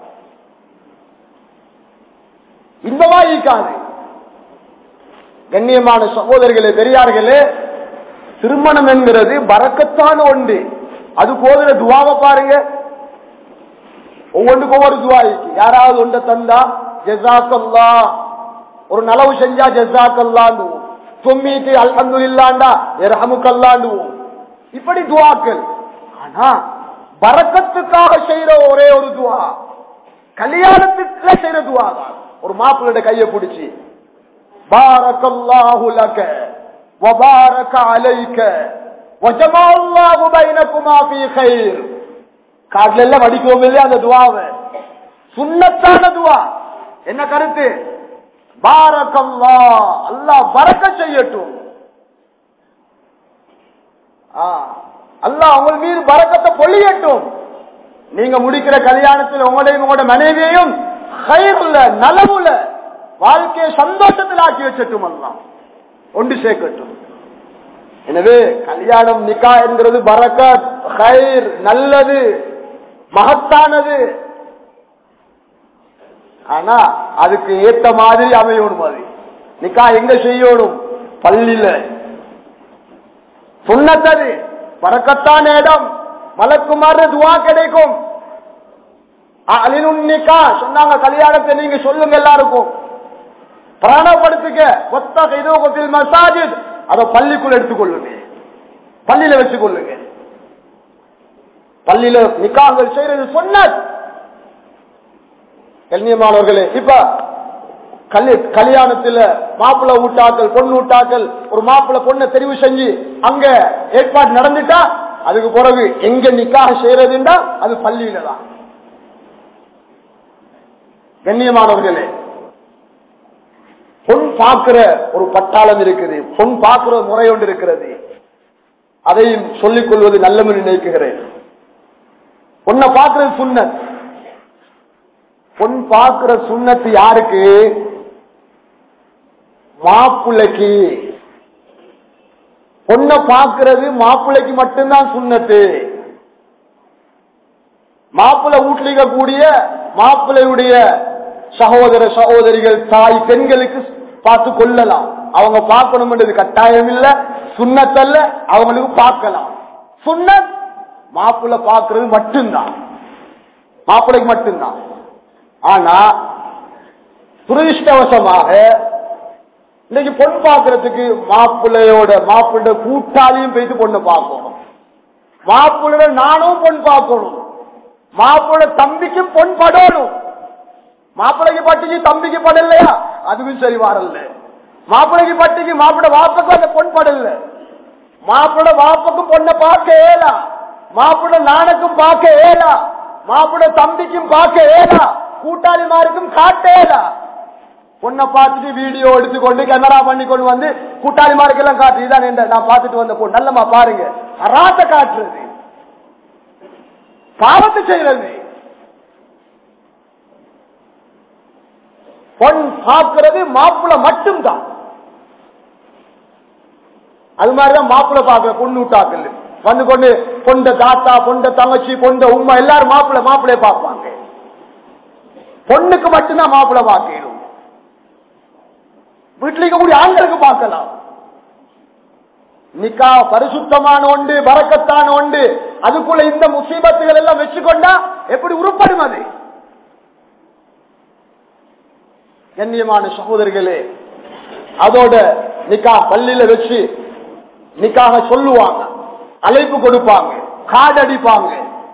S2: இன்பமா இருக்காது கண்ணியமான சகோதரர்களே பெரியார்களே திருமணம் என்கிறது பறக்கத்தான ஒன்று அது போதுல துவாவை பாருங்க ஒவ்வொன்றுக்கு ஒவ்வொரு துவாய்க்கு யாராவது ஒன்றை தந்தா ஜெசாக்கல்லா ஒரு நலவு செஞ்சா ஜெசாக்கல்லாண்டு தொம்மிட்டு அல்ஹந்து இல்லாண்டா எரஹமுக்கல்லாண்டு இப்படி துவாக்கள் ஆனா பறக்கத்துக்காக செய்யற ஒரே ஒரு துவா கல்யாணத்துக்கு செய்யற துவா தான் ஒரு மாப்பிள்ளோட கையை பிடிச்சி பாரக்கல்லாஹு லக வபாரக அலைக்க وجمع الله بينكما في خير காட்டுல எல்லாம் வடிக்கவும் இல்லையா அந்த துவாவை சுண்ணத்தான துவா என்ன கருத்து பாரக்கல்லா அல்லாஹ் பறக்க செய்யட்டும் ஆ, அல்லாஹ் உங்கள் மீது பறக்கத்தை பொழியட்டும் நீங்க முடிக்கிற கல்யாணத்தில் உங்களையும் உங்களோட மனைவியையும் கயிறுல நலவுல வாழ்க்கையை சந்தோஷத்தில் ஆக்கி வச்சட்டும் அல்லாஹ் ஒன்று சேர்க்கட்டும் எனவே கல்யாணம் நிக்கா என்கிறது பரக்கத் கயிர் நல்லது மகத்தானது ஆனா அதுக்கு ஏத்த மாதிரி அமையணும் அது நிக்கா எங்க செய்யணும் பள்ளியில சுண்ணத்தது பறக்கத்தான இடம் மலக்குமாறு துவா கிடைக்கும் அலினும் நிக்கா சொன்னாங்க கல்யாணத்தை நீங்க சொல்லுங்க எல்லாருக்கும் பிராணப்படுத்துக்க ஒத்த இதோகத்தில் மசாஜித் அதை பள்ளிக்குள்ள எடுத்துக்கொள்ளுங்க பள்ளியில வச்சுக்கொள்ளுங்க பள்ளியில நிக்காங்கள் செய்யறது சொன்ன கண்ணியமானவர்களே இப்ப கல்ய கல்யாணத்துல மாப்பிள்ள ஊட்டாக்கள் பொண்ணு ஊட்டாக்கள் ஒரு மாப்பிள்ள பொண்ணை தெரிவு செஞ்சு அங்க ஏற்பாடு நடந்துட்டா அதுக்கு பிறகு எங்க நிக்காக செய்யறதுண்டா அது பள்ளியில தான் கண்ணியமானவர்களே பொன் பார்க்கிற ஒரு பட்டாளம் இருக்குது பொன் பார்க்கிற முறை ஒன்று இருக்கிறது அதையும் சொல்லிக் கொள்வது நல்ல நினைக்குகிறேன் பொண்ணை பார்க்கிறது சுண்ணத் பொன் பார்க்கிற சுண்ணத்து யாருக்கு மாப்பிள்ளைக்கு பொண்ணை பார்க்கிறது மாப்பிள்ளைக்கு மட்டும்தான் சுண்ணத்து மாப்பிள்ளை வீட்டில் இருக்கக்கூடிய மாப்பிள்ளையுடைய சகோதர சகோதரிகள் தாய் பெண்களுக்கு பார்த்து கொள்ளலாம் அவங்க பார்க்கணும்ன்றது கட்டாயம் இல்ல சுண்ணத்தல்ல அவங்களுக்கு பார்க்கலாம் சுண்ணத் மாப்பிள்ளை பார்க்கிறது மட்டும்தான் மாப்பிள்ளைக்கு மட்டும்தான் ஆனா துரதிருஷ்டவசமாக இன்னைக்கு பொண்ணு பார்க்கறதுக்கு மாப்பிள்ளையோட மாப்பிள்ளை கூட்டாளியும் போயிட்டு பொண்ணு பார்க்கணும் மாப்பிள்ளை நானும் பொண்ணு பார்க்கணும் மாப்பிள்ளை தம்பிக்கும் பொன் படணும் மாப்பிள்ளைக்கு பட்டிக்கு தம்பிக்கு படலையா அதுவும் சரி வரல மாப்பிள்ளைக்கு பட்டிக்கு மாப்பிள்ளை வாப்புக்கும் அந்த பொன் படல மாப்பிள்ளை வாப்புக்கும் பொண்ணை பார்க்க ஏலா மாப்பிள்ளை நானுக்கும் பார்க்க ஏலா மாப்பிள்ளை தம்பிக்கும் பார்க்க ஏலா கூட்டாளிமாருக்கும் காட்ட ஏலா பொண்ணை பார்த்துட்டு வீடியோ எடுத்துக்கொண்டு கேமரா பண்ணி கொண்டு வந்து கூட்டாளிமாருக்கு எல்லாம் காட்டு இதான் என்ன நான் பார்த்துட்டு வந்த பொண்ணு நல்லமா பாருங்க அராத்த காட்டுறது பாவத்தை செய்யறது பொன் பார்க்கிறது மாப்பிள்ள மட்டும்தான் அது மாதிரிதான் மாப்பிள்ள பாக்குற பொண்ணு விட்டாக்கல் வந்து கொண்டு பொண்ட தாத்தா பொண்ட தங்கச்சி பொண்ட உமா எல்லாரும் மாப்பிள்ள மாப்பிள்ளைய பார்ப்பாங்க பொண்ணுக்கு மட்டும்தான் மாப்பிள்ள பார்க்கணும் வீட்டில் இருக்கக்கூடிய ஆண்களுக்கு பார்க்கலாம் நிக்கா பரிசுத்தமான ஒன்று வரக்கத்தான ஒன்று அதுக்குள்ள இந்த முசீபத்துகள் எல்லாம் வச்சுக்கொண்டா எப்படி உருப்படும் அது கண்ணியமான சகோதரிகளே அதோட நிக்கா பள்ளியில வச்சு நிக்காக சொல்லுவாங்க அழைப்பு கொடுப்பாங்க காடு அடிப்பாங்க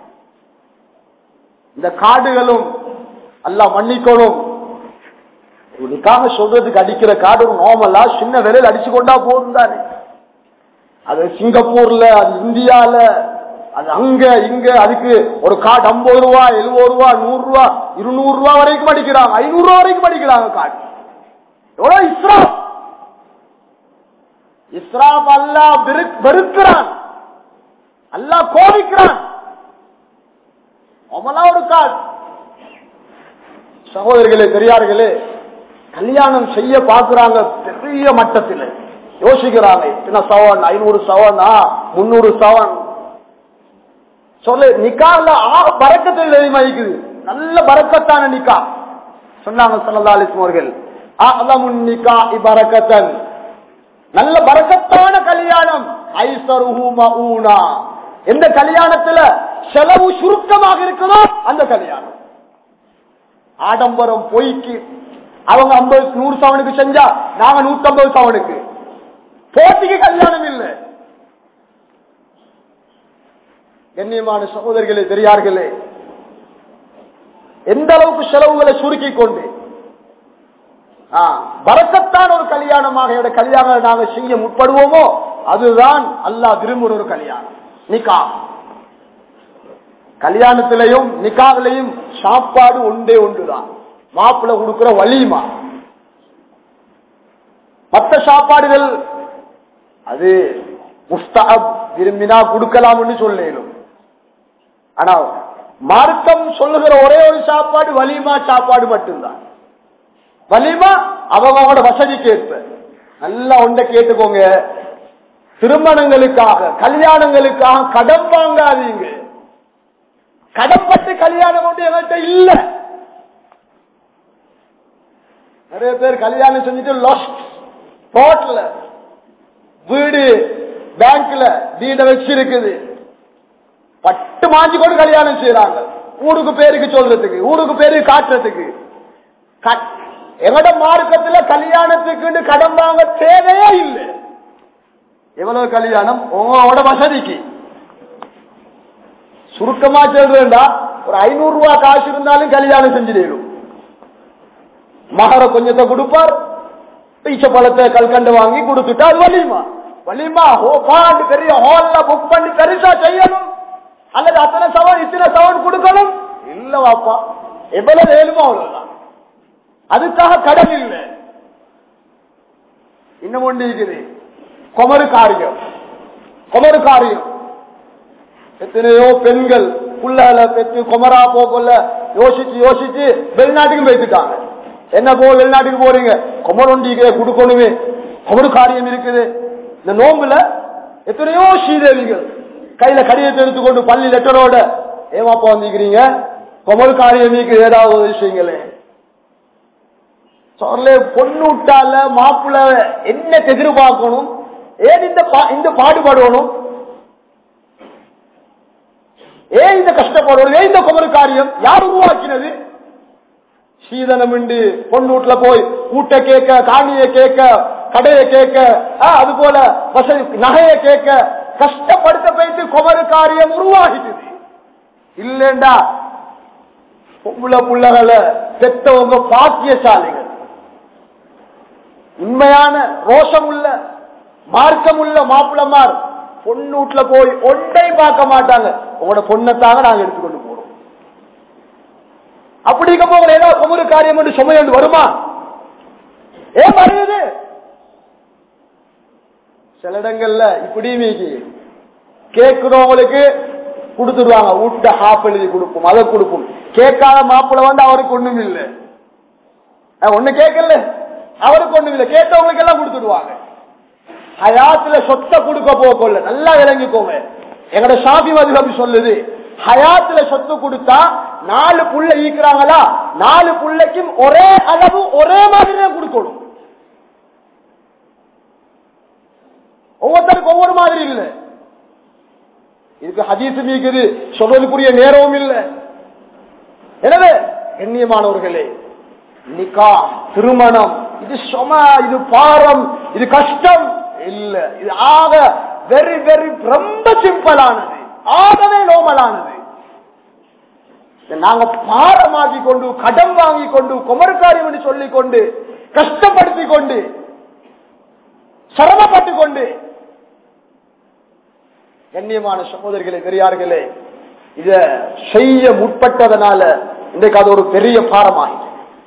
S2: இந்த காடுகளும் எல்லாம் மன்னிக்கணும் நிக்காக சொல்றதுக்கு அடிக்கிற காடு ஒரு நார்மலா சின்ன விலையில் அடிச்சு கொண்டா போதும் தானே அது சிங்கப்பூர்ல அது இந்தியால அது அங்க இங்க அதுக்கு ஒரு கார்டு ஐம்பது ரூபா எழுபது ரூபா நூறு ரூபா இருநூறு ரூபா வரைக்கும் அடிக்கிறாங்க ஐநூறு ரூபா வரைக்கும் அடிக்கிறாங்க கார்டு எவ்வளவு இஸ்ராப் இஸ்ராப் அல்லா வெறுக்கிறான் அல்லா கோபிக்கிறான் அவளா ஒரு கார்டு சகோதரிகளே பெரியார்களே கல்யாணம் செய்ய பாக்குறாங்க பெரிய மட்டத்தில் யோசிக்கிறாங்க இத்தனை சவன் ஐநூறு சவனா முன்னூறு சவன் சொல்லு நிக்கால ஆக பறக்கத்தில் தெரியுமாக்குது நல்ல பறக்கத்தான நிக்கா சொன்னாங்க சல்லல்லாலிஸ்லம் அவர்கள் அலமுன் நிக்கா இபரக்கத்தன் நல்ல பறக்கத்தான கல்யாணம் ஐசருஹு மஊனா எந்த கல்யாணத்துல செலவு சுருக்கமாக இருக்குதோ அந்த கல்யாணம் ஆடம்பரம் பொய்க்கு அவங்க ஐம்பது நூறு சவனுக்கு செஞ்சா நாங்க நூத்தி ஐம்பது சவனுக்கு போட்டிக்கு கல்யாணம் இல்லை கண்ணியமான சகோதரிகளே பெரியார்களே எந்த அளவுக்கு செலவுகளை சுருக்கி கொண்டு வரக்கத்தான் ஒரு கல்யாணமாக என்னோட கல்யாணம் நாங்க செய்ய முற்படுவோமோ அதுதான் அல்லாஹ் விரும்புகிற ஒரு கல்யாணம் நிக்கா கல்யாணத்திலையும் நிக்காவிலையும் சாப்பாடு ஒன்றே ஒன்றுதான் மாப்பிள்ளை கொடுக்கிற வலிமா மற்ற சாப்பாடுகள் அது முஸ்தாப் விரும்பினா கொடுக்கலாம்னு சொல்லும் ஆனா மார்க்கம் சொல்லுகிற ஒரே ஒரு சாப்பாடு வலிமா சாப்பாடு மட்டும்தான் வலிமா அவங்களோட வசதிக்கு ஏற்ப நல்லா ஒன்றை கேட்டுக்கோங்க திருமணங்களுக்காக கல்யாணங்களுக்காக கடன் வாங்காதீங்க கடன்பட்டு கல்யாணம் கொண்டு எங்கள்கிட்ட இல்ல நிறைய பேர் கல்யாணம் செஞ்சுட்டு லாஸ்ட் போட்ல வீடு பேங்க்ல வீட வச்சிருக்குது பட்டு மாஞ்சி கொண்டு கல்யாணம் செய்யறாங்க ஊருக்கு பேருக்கு சொல்றதுக்கு ஊருக்கு பேருக்கு காட்டுறதுக்கு க- எங்கட மார்க்கத்துல கல்யாணத்துக்கு கடன் வாங்க தேவையே இல்லை எவ்வளவு கல்யாணம் உங்களோட வசதிக்கு சுருக்கமா சொல்றேன்டா ஒரு ஐநூறு ரூபாய் காசு இருந்தாலும் கல்யாணம் செஞ்சிடும் மகர கொஞ்சத்தை கொடுப்பார் பீச்ச பழத்தை கல்கண்டு வாங்கி கொடுத்துட்டா அது வலிமா வலிமா ஓ பாண்டு பெரிய ஹால்ல புக் பண்ணி பெருசா செய்யணும் அல்லது அத்தனை சவன் இத்தனை சவன் கொடுக்கணும் இல்ல வாப்பா எவ்வளவு வேணுமோ அவ்வளவுதான் அதுக்காக கடன் இல்லை இன்னும் ஒன்று இருக்குது குமரு காரியம் குமரு காரியம் எத்தனையோ பெண்கள் புள்ளல பெற்று குமரா போகல யோசிச்சு யோசிச்சு வெளிநாட்டுக்கு போயிட்டுட்டாங்க என்ன போ வெளிநாட்டுக்கு போறீங்க குமரொண்டிக்கு கொடுக்கணுமே குமரு காரியம் இருக்குது இந்த நோம்புல எத்தனையோ ஸ்ரீதேவிகள் கையில கடிதத்தை எடுத்துக்கொண்டு பள்ளி லெட்டரோட ஏமாப்பா வந்திருக்கிறீங்க குமரு காரியம் ஏதாவது ஒரு விஷயங்களே சொல்ல பொண்ணு விட்டால மாப்பிள்ள என்ன எதிர்பார்க்கணும் ஏன் இந்த பா- இந்த பாடுபடணும் ஏன் இந்த கஷ்டப்படணும் ஏன் இந்த குமரு காரியம் யார் உருவாக்கினது சீதனம் உண்டு பொண்ணு வீட்டுல போய் ஊட்ட கேட்க காணிய கேட்க கடையை கேட்க ஆ, அது போல வசதி நகைய கேட்க கஷ்டப்படுத்த போயிட்டு குமரு காரியம் உருவாகிட்டது இல்லேண்டா பொம்பளை புள்ளகளை பெத்தவங்க பாக்கியசாலிகள் உண்மையான ரோஷம் உள்ள மார்க்கம் உள்ள மாப்பிளமார் பொண்ணு வீட்டுல போய் ஒன்றை பார்க்க மாட்டாங்க உங்களோட பொண்ணத்தாக நாங்க எடுத்துக்கொண்டு போறோம் அப்படிங்க போகிற ஏதாவது குமுறு காரியம் என்று சுமையண்டு வருமா ஏன் வருது சில இடங்கள்ல இப்படி மீக்கி கேட்கிறவங்களுக்கு கொடுத்துடுவாங்க ஊட்ட ஹாப் எழுதி கொடுப்போம் அதை கொடுப்போம் கேட்காத மாப்பிள்ள வந்து அவருக்கு ஒண்ணும் இல்லை ஒண்ணு கேட்கல அவருக்கு ஒண்ணும் இல்லை கேட்டவங்களுக்கு எல்லாம் கொடுத்துடுவாங்க ஹயாத்துல சொத்தை கொடுக்க போகல நல்லா விளங்கிக்கோங்க எங்கட ஷாபி மதுகபி சொல்லுது ஹயாத்துல சொத்து கொடுத்தா நாலு புள்ள ஈக்குறாங்களா நாலு புள்ளைக்கும் ஒரே அளவு ஒரே மாதிரி தான் கொடுக்கணும் ஒவ்வொருத்தருக்கு ஒவ்வொரு மாதிரி இல்ல இதுக்கு ஹதீஸ் மீக்குது சொல்றதுக்குரிய நேரமும் இல்லை எனவே கண்ணியமானவர்களே நிக்கா திருமணம் இது சும இது பாரம் இது கஷ்டம் இல்ல இது ஆக வெரி வெரி ரொம்ப சிம்பிளானது ஆகவே நோமலானது இதை நாங்க பாரமாக்கி கொண்டு கடன் வாங்கி கொண்டு குமரக்காரியம் என்று சொல்லிக் கொண்டு கஷ்டப்படுத்தி கொண்டு சிரமப்பட்டு கொண்டு கண்ணியமான சகோதரிகளே பெரியார்களே இத செய்ய முற்பட்டதனால இன்றைக்கு அது ஒரு பெரிய பாரமாயிட்டு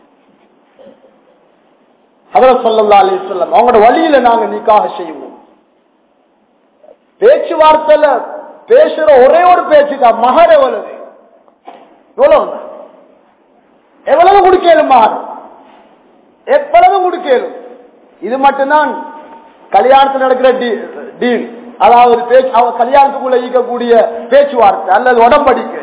S2: ஹதரத் ஸல்லல்லாஹு அலைஹி வஸல்லம் அவங்களோட வழியில நாங்க நிக்காக செய்வோம் பேச்சுவார்த்தையில பேசுற ஒரே ஒரு பேச்சு தான் மகர் எவ்வளவு எவ்வளவு எவ்வளவு குடிக்கலும் மகர் எவ்வளவு குடிக்கலும் இது மட்டும்தான் கல்யாணத்தில் நடக்கிற டீல் அதாவது பேச்சு அவ கல்யாணத்துக்குள்ள ஈக்கக்கூடிய பேச்சுவார்த்தை அல்லது உடம்படிக்கை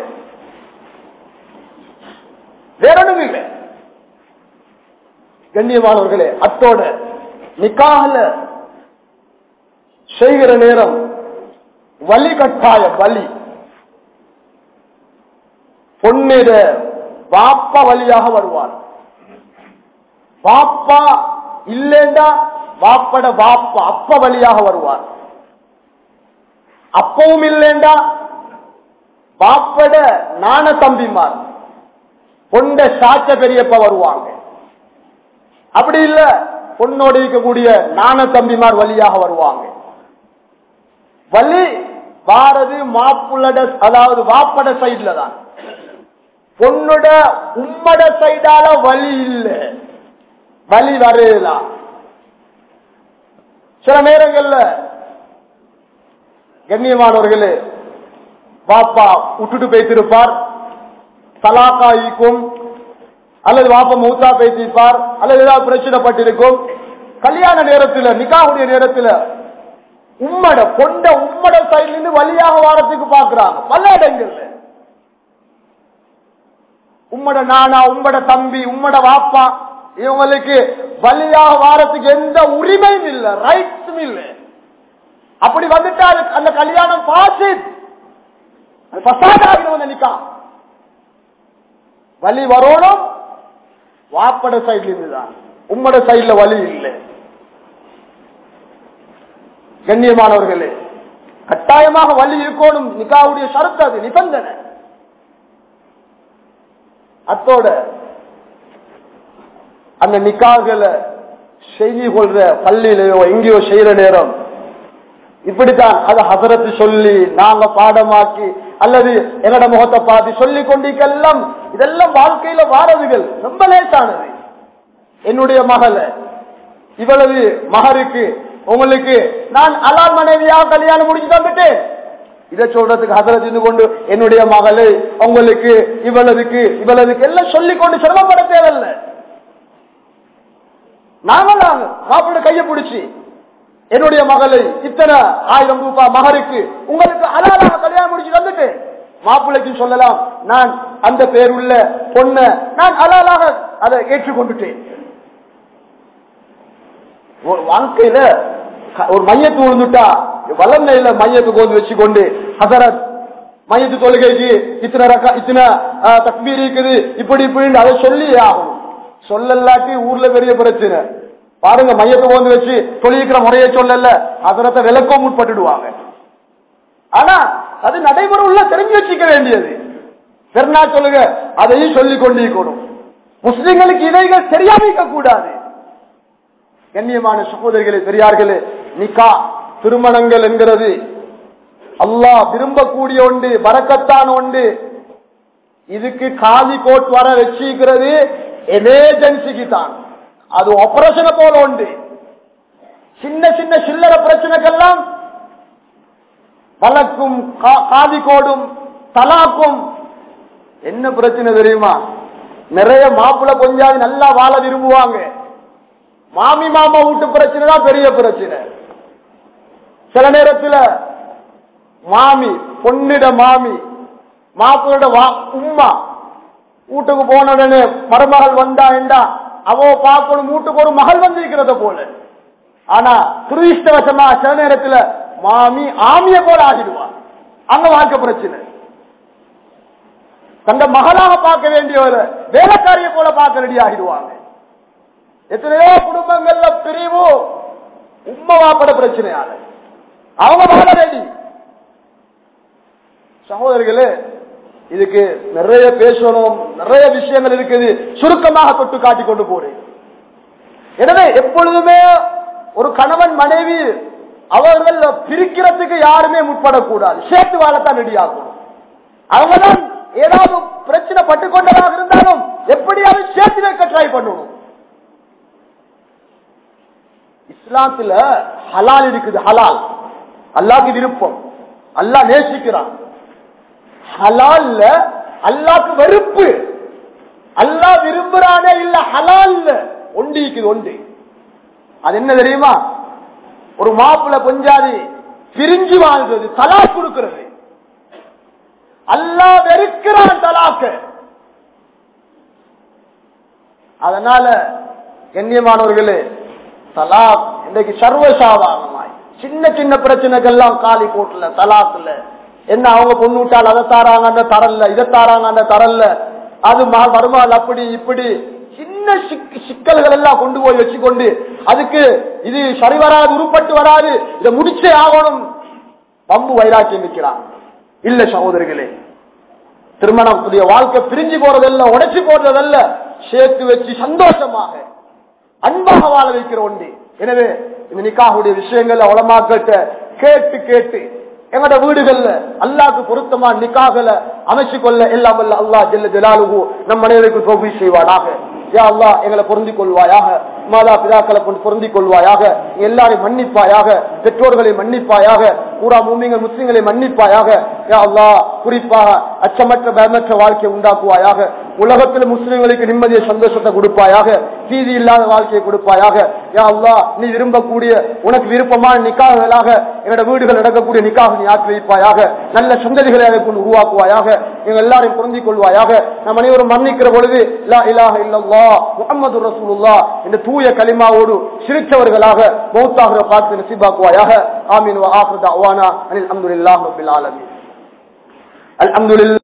S2: வேற ஒண்ணும் இல்லை கண்ணியமானவர்களே அத்தோட நிக்காகல செய்கிற நேரம் வலி கட்டாய வலி பொன்னிட பாப்பா வழியாக வருவார் பாப்பா இல்லேண்டா வாப்பட வாப்பா அப்ப வழியாக வருவார் அப்பவும் இல்லேண்டா பாப்பட நாண தம்பிமார் பொண்ட சாச்ச பெரியப்ப வருவாங்க அப்படி இல்ல பொண்ணோடு இருக்கக்கூடிய நாண தம்பிமார் வழியாக வருவாங்க வலி வாரது மாப்புள்ளட அதாவது வாப்பட சைட்ல தான் பொண்ணுட உம்மட சைடால வழி இல்ல வழி வரையலாம் சில நேரங்கள்ல கண்ணியமானவர்களே வாப்பா விட்டுட்டு பேசிருப்பார் தலாக்காய்க்கும் அல்லது வாப்பா மூத்தா பேசியிருப்பார் அல்லது ஏதாவது பிரச்சனைப்பட்டிருக்கும் கல்யாண நேரத்துல நிக்காவுடைய நேரத்துல உம்மட கொண்ட உம்மட சைட்ல இருந்து வழியாக வாரத்துக்கு பாக்குறாங்க பல இடங்கள்ல உம்மட நானா உம்மட தம்பி உம்மட வாப்பா இவங்களுக்கு வழியாக வாரத்துக்கு எந்த உரிமையும் இல்ல ரைட்ஸும் இல்ல அப்படி வந்துட்டா அது- அந்த கல்யாணம் பாசிட் பசாதாகிறவன் நிக்கா வழி வரணும் வாப்பட சைட்ல இருந்துதான் உம்மட சைட்ல வழி இல்லை கண்ணியமானவர்களே கட்டாயமாக வழி இருக்கணும் நிக்காவுடைய ஷரத்து அது நிபந்தனை அத்தோட அந்த நிக்காகளை செய்தி கொள்ற பள்ளியிலையோ எங்கேயோ செய்யற நேரம் இப்படித்தான் அது ஹசரத்து சொல்லி நாங்க பாடமாக்கி அல்லது என்னோட முகத்தை பார்த்து சொல்லி கொண்டிருக்கெல்லாம் இதெல்லாம் வாழ்க்கையில வாரதுகள் ரொம்ப லேசானது என்னுடைய மகளை இவ்வளவு மகருக்கு உங்களுக்கு நான் அலால் மனைவியா கல்யாணம் முடிச்சு தந்துட்டேன் இதை சொல்றதுக்கு ஹசரத் இருந்து கொண்டு என்னுடைய மகளை உங்களுக்கு இவ்வளவுக்கு இவ்வளவுக்கு எல்லாம் சொல்லிக் கொண்டு சிரமப்பட தேவையில்லை நாங்களாங்க மாப்பிள்ளை கையை பிடிச்சி என்னுடைய மகளை இத்தனை ஆயிரம் ரூபாய் மகருக்கு உங்களுக்கு அலாலாக கல்யாணம் முடிச்சு தந்துட்டு மாப்பிள்ளைக்கு சொல்லலாம் நான் அந்த பேருள்ள பொண்ண நான் அலாலாக அதை ஏற்றுக்கொண்டுட்டேன் ஒரு வாழ்க்கையில க- ஒரு மையத்து விழுந்துட்டா வளர்நிலையில மையத்து கோந்து வச்சுக்கொண்டு ஹசரத் மையத்து தொழுகைக்கு இத்தனை ரக்கா இத்தனை ஆ, தக்பீர் இருக்குது இப்படி இப்படின்னு அதை சொல்லி ஆகணும் சொல்லலாட்டி ஊர்ல பெரிய பிரச்சனை பாருங்க மையத்தை கோந்து வச்சு தொழிலிக்கிற முறையை சொல்லல அதனத்தை விளக்கம் முற்பட்டுடுவாங்க ஆனா அது நடைமுறை உள்ள தெரிஞ்சு வச்சுக்க வேண்டியது பெருநா சொல்லுங்க அதையும் சொல்லிக் கொண்டிருக்கணும் முஸ்லிம்களுக்கு இதைகள் தெரியாமிக்க கூடாது கண்ணியமான சகோதரிகளே பெரியார்களே நிக்கா திருமணங்கள் என்கிறது அல்லாஹ் விரும்பக்கூடிய ஒன்று வரக்கத்தான் ஒன்று இதுக்கு காதி கோட் வர வச்சிருக்கிறது எமர்ஜென்சிக்கு தான் அது ஆபரேஷனை போல உண்டு சின்ன சின்ன சில்லற பிரச்சனைக்கெல்லாம் வழக்கும் கா- காதி கோடும் தலாக்கும் என்ன பிரச்சனை தெரியுமா நிறைய மாப்பிள்ளை கொஞ்சாவது நல்லா வாழ விரும்புவாங்க மாமி மாமா வீட்டு பிரச்சனை தான் பெரிய பிரச்சனை சில நேரத்துல மாமி பொண்ணிட மாமி மாப்பிளோட வா- உம்மா வீட்டுக்கு போன உடனே மருமகள் வந்தா என்றா அவ பார்க்கணும் வீட்டுக்கு ஒரு மகள் வந்திருக்கிறத போல ஆனா துருஷ்டவசமா சில நேரத்துல மாமி ஆமிய போல ஆகிடுவா அங்க வாழ்க்கை பிரச்சனை தந்த மகளாக பார்க்க வேண்டியவர் வேலைக்காரிய போல பார்க்க ரெடி ஆகிடுவாங்க எத்தனையோ குடும்பங்கள்ல பிரிவு உண்மை வாப்பட பிரச்சனையால அவங்க வாழ ரெடி சகோதரர்களே இதுக்கு நிறைய பேசணும் நிறைய விஷயங்கள் இருக்குது சுருக்கமாக தொட்டு காட்டி கொண்டு போறேன் எனவே எப்பொழுதுமே ஒரு கணவன் மனைவி அவர்கள் பிரிக்கிறதுக்கு யாருமே முற்படக்கூடாது சேர்த்து வாழத்தான் ரெடி ஆகணும் அவங்கதான் ஏதாவது பிரச்சனை பட்டுக்கொண்டதாக இருந்தாலும் எப்படியாவது சேர்த்து வைக்க ட்ரை பண்ணணும் இஸ்லாத்துல ஹலால் இருக்குது ஹலால் அல்லாக்கு விருப்பம் அல்லாஹ் நேசிக்கிறான் ஹலால்ல அல்லாக்கு வெறுப்பு அல்லாஹ் விரும்புறானே இல்ல ஹலால்ல ஒண்டி இருக்குது ஒண்டி அது என்ன தெரியுமா ஒரு மாப்பிள்ள கொஞ்சாதி பிரிஞ்சு வாழ்றது தலாக் கொடுக்கிறது அல்லாஹ் வெறுக்கிறான் தலாக்க அதனால கண்ணியமானவர்களே தலாக் இன்னைக்கு சர்வசாதாரணமாய் சின்ன சின்ன பிரச்சனைகள்லாம் காலி கோட்டுல தலாக்குல என்ன அவங்க பொண்ணு விட்டால் அதை தாராங்க அந்த தரல இதை தாராங்க அந்த தரல அது ம- மருமகள் அப்படி இப்படி சின்ன சிக்- சிக்கல்கள் எல்லாம் கொண்டு போய் வச்சுக்கொண்டு அதுக்கு இது சரி வராது உருப்பட்டு வராது இதை முடிச்சே ஆகணும் பம்பு வைராக்கியம் வைக்கிறான் இல்ல சகோதரிகளே திருமணத்துடைய வாழ்க்கை பிரிஞ்சு போறதல்ல உடைச்சு போறதல்ல சேர்த்து வச்சு சந்தோஷமாக அன்பாக வாழ வைக்கிற ஒன்று எனவே இந்த நிக்காவுடைய விஷயங்கள் உலமாக்கிட்ட கேட்டு கேட்டு எங்கட வீடுகள்ல அல்லாக்கு பொருத்தமா நிக்காகல அமைச்சு கொள்ள எல்லாம் வல்ல அல்லா ஜெல்ல ஜலாலுகு நம் மனைவருக்கு தோல்வி செய்வானாக யா அல்லா எங்களை பொருந்திக் கொள்வாயாக மாதா பிதாக்களை கொண்டு பொருந்திக் கொள்வாயாக எல்லாரையும் மன்னிப்பாயாக பெற்றோர்களை மன்னிப்பாயாக பூரா மூமிங்கள் முஸ்லிம்களை மன்னிப்பாயாக யா அல்லா குறிப்பாக அச்சமற்ற பயமற்ற வாழ்க்கையை உண்டாக்குவாயாக உலகத்தில் முஸ்லிம்களுக்கு நிம்மதியை சந்தோஷத்தை கொடுப்பாயாக தீதி இல்லாத வாழ்க்கையை கொடுப்பாயாக யா அல்லா நீ விரும்பக்கூடிய உனக்கு விருப்பமான நிக்காகளாக என்னோட வீடுகள் நடக்கக்கூடிய நிக்காக நீ ஆக்கி வைப்பாயாக நல்ல சந்ததிகளை அதை கொண்டு உருவாக்குவாயாக எங்க எல்லாரையும் பொருந்திக் கொள்வாயாக நம் அனைவரும் மன்னிக்கிற பொழுது லா இலாஹ இல்லல்லா முகமது ரசூலுல்லா என்ற தூய கலிமாவோடு சிரிச்சவர்களாக மௌத்தாகிற பார்த்து நசிபாக்குவாயாக ஆமீன் வா ஆஃபிரு தஅவானா அனில் அல்ஹம்துலில்லாஹி ரப்பில் ஆலமீன் அல்ஹம்துலில்லாஹ்